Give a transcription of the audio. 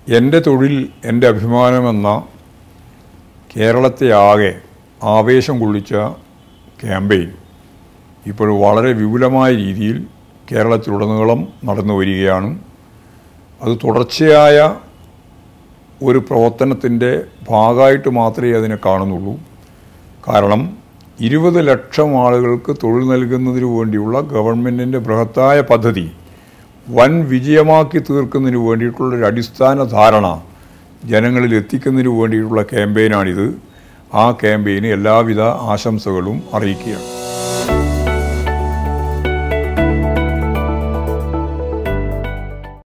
എൻ്റെ തൊഴിൽ എൻ്റെ അഭിമാനമെന്ന കേരളത്തെ ആകെ ആവേശം കൊള്ളിച്ച ക്യാമ്പയിൻ ഇപ്പോൾ വളരെ വിപുലമായ രീതിയിൽ കേരളത്തിലുടനീളം നടന്നു വരികയാണ് അത് തുടർച്ചയായ ഒരു പ്രവർത്തനത്തിൻ്റെ ഭാഗമായിട്ട് മാത്രമേ അതിനെ കാണുന്നുള്ളൂ കാരണം ഇരുപത് ലക്ഷം ആളുകൾക്ക് തൊഴിൽ നൽകുന്നതിന് വേണ്ടിയുള്ള ഗവൺമെൻറ്റിൻ്റെ ബൃഹത്തായ പദ്ധതി വൻ വിജയമാക്കി തീർക്കുന്നതിന് വേണ്ടിയിട്ടുള്ള ഒരു അടിസ്ഥാന ധാരണ ജനങ്ങളിൽ എത്തിക്കുന്നതിന് വേണ്ടിയിട്ടുള്ള ക്യാമ്പയിനാണിത് ആ ക്യാമ്പയിന് എല്ലാവിധ ആശംസകളും അറിയിക്കുകയാണ്